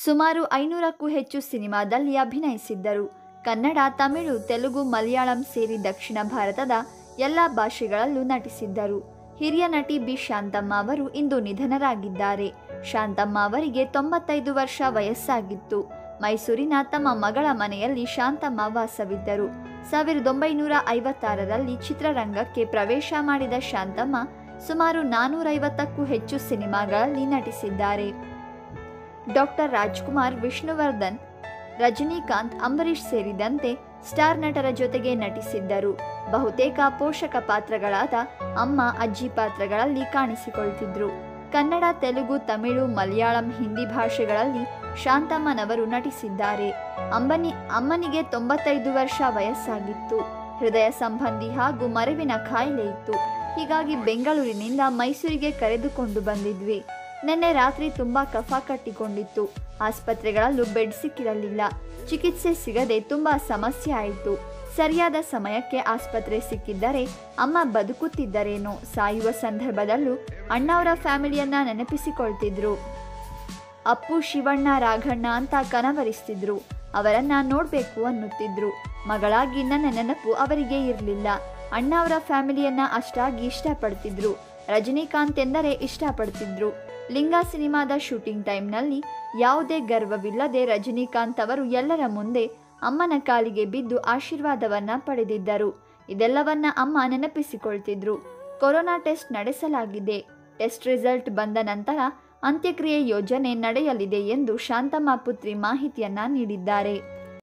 ಸುಮಾರು ಐನೂರಕ್ಕೂ ಹೆಚ್ಚು ಸಿನಿಮಾದಲ್ಲಿ ಅಭಿನಯಿಸಿದ್ದರು ಕನ್ನಡ ತಮಿಳು ತೆಲುಗು ಮಲಯಾಳಂ ಸೇರಿ ದಕ್ಷಿಣ ಭಾರತದ ಎಲ್ಲ ಭಾಷೆಗಳಲ್ಲೂ ನಟಿಸಿದ್ದರು ಹಿರಿಯ ನಟಿ ಬಿ ಶಾಂತಮ್ಮ ಅವರು ಇಂದು ನಿಧನರಾಗಿದ್ದಾರೆ ಶಾಂತಮ್ಮ ಅವರಿಗೆ ತೊಂಬತ್ತೈದು ವರ್ಷ ವಯಸ್ಸಾಗಿತ್ತು ಮೈಸೂರಿನ ತಮ್ಮ ಮಗಳ ಮನೆಯಲ್ಲಿ ಶಾಂತಮ್ಮ ವಾಸವಿದ್ದರು ಸಾವಿರದ ಒಂಬೈನೂರ ಐವತ್ತಾರರಲ್ಲಿ ಚಿತ್ರರಂಗಕ್ಕೆ ಪ್ರವೇಶ ಮಾಡಿದ ಶಾಂತಮ್ಮ ಸುಮಾರು ನಾನೂರೈವತ್ತಕ್ಕೂ ಹೆಚ್ಚು ಸಿನಿಮಾಗಳಲ್ಲಿ ನಟಿಸಿದ್ದಾರೆ ಡಾಕ್ಟರ್ ರಾಜ್ಕುಮಾರ್ ವಿಷ್ಣುವರ್ಧನ್ ರಜನಿಕಾಂತ್ ಅಂಬರೀಷ್ ಸೇರಿದಂತೆ ಸ್ಟಾರ್ ನಟರ ಜೊತೆಗೆ ನಟಿಸಿದ್ದರು ಬಹುತೇಕ ಪೋಷಕ ಪಾತ್ರಗಳಾದ ಅಮ್ಮ ಅಜ್ಜಿ ಪಾತ್ರಗಳಲ್ಲಿ ಕಾಣಿಸಿಕೊಳ್ತಿದ್ರು ಕನ್ನಡ ತೆಲುಗು ತಮಿಳು ಮಲಯಾಳಂ ಹಿಂದಿ ಭಾಷೆಗಳಲ್ಲಿ ಶಾಂತಮ್ಮನವರು ನಟಿಸಿದ್ದಾರೆ ಅಂಬನಿ ಅಮ್ಮನಿಗೆ ತೊಂಬತ್ತೈದು ವರ್ಷ ವಯಸ್ಸಾಗಿತ್ತು ಹೃದಯ ಸಂಬಂಧಿ ಹಾಗೂ ಮರವಿನ ಕಾಯಿಲೆ ಇತ್ತು ಹೀಗಾಗಿ ಬೆಂಗಳೂರಿನಿಂದ ಮೈಸೂರಿಗೆ ಕರೆದುಕೊಂಡು ಬಂದಿದ್ವಿ ನಿನ್ನೆ ರಾತ್ರಿ ತುಂಬಾ ಕಫ ಕಟ್ಟಿಕೊಂಡಿತ್ತು ಆಸ್ಪತ್ರೆಗಳಲ್ಲೂ ಬೆಡ್ ಸಿಕ್ಕಿರಲಿಲ್ಲ ಚಿಕಿತ್ಸೆ ಸಿಗದೆ ತುಂಬಾ ಸಮಸ್ಯೆ ಆಯಿತು ಸರಿಯಾದ ಸಮಯಕ್ಕೆ ಆಸ್ಪತ್ರೆ ಸಿಕ್ಕಿದ್ದರೆ ಅಮ್ಮ ಬದುಕುತ್ತಿದ್ದರೇನೋ ಸಾಯುವ ಸಂದರ್ಭದಲ್ಲೂ ಅಣ್ಣವರ ಫ್ಯಾಮಿಲಿಯನ್ನ ನೆನಪಿಸಿಕೊಳ್ತಿದ್ರು ಅಪ್ಪು ಶಿವಣ್ಣ ರಾಘಣ್ಣ ಅಂತ ಕನವರಿಸ್ತಿದ್ರು ಅವರನ್ನ ನೋಡ್ಬೇಕು ಅನ್ನುತ್ತಿದ್ರು ಮಗಳಾಗಿ ನನ್ನ ನೆನಪು ಅವರಿಗೆ ಇರಲಿಲ್ಲ ಅಣ್ಣ ಅವರ ಫ್ಯಾಮಿಲಿಯನ್ನ ಅಷ್ಟಾಗಿ ಇಷ್ಟಪಡ್ತಿದ್ರು ರಜನಿಕಾಂತ್ ಎಂದರೆ ಇಷ್ಟಪಡ್ತಿದ್ರು ಲಿಂಗ ಸಿನಿಮಾದ ಶೂಟಿಂಗ್ ಟೈಮ್ನಲ್ಲಿ ಯಾವುದೇ ಗರ್ವವಿಲ್ಲದೆ ರಜನಿಕಾಂತ್ ಅವರು ಎಲ್ಲರ ಮುಂದೆ ಅಮ್ಮನ ಕಾಲಿಗೆ ಬಿದ್ದು ಆಶೀರ್ವಾದವನ್ನ ಪಡೆದಿದ್ದರು ಇದೆಲ್ಲವನ್ನ ಅಮ್ಮ ನೆನಪಿಸಿಕೊಳ್ತಿದ್ರು ಕೊರೋನಾ ಟೆಸ್ಟ್ ನಡೆಸಲಾಗಿದೆ ಟೆಸ್ಟ್ ರಿಸಲ್ಟ್ ಬಂದ ನಂತರ ಅಂತ್ಯಕ್ರಿಯೆ ಯೋಜನೆ ನಡೆಯಲಿದೆ ಎಂದು ಶಾಂತಮ್ಮ ಪುತ್ರಿ ಮಾಹಿತಿಯನ್ನ ನೀಡಿದ್ದಾರೆ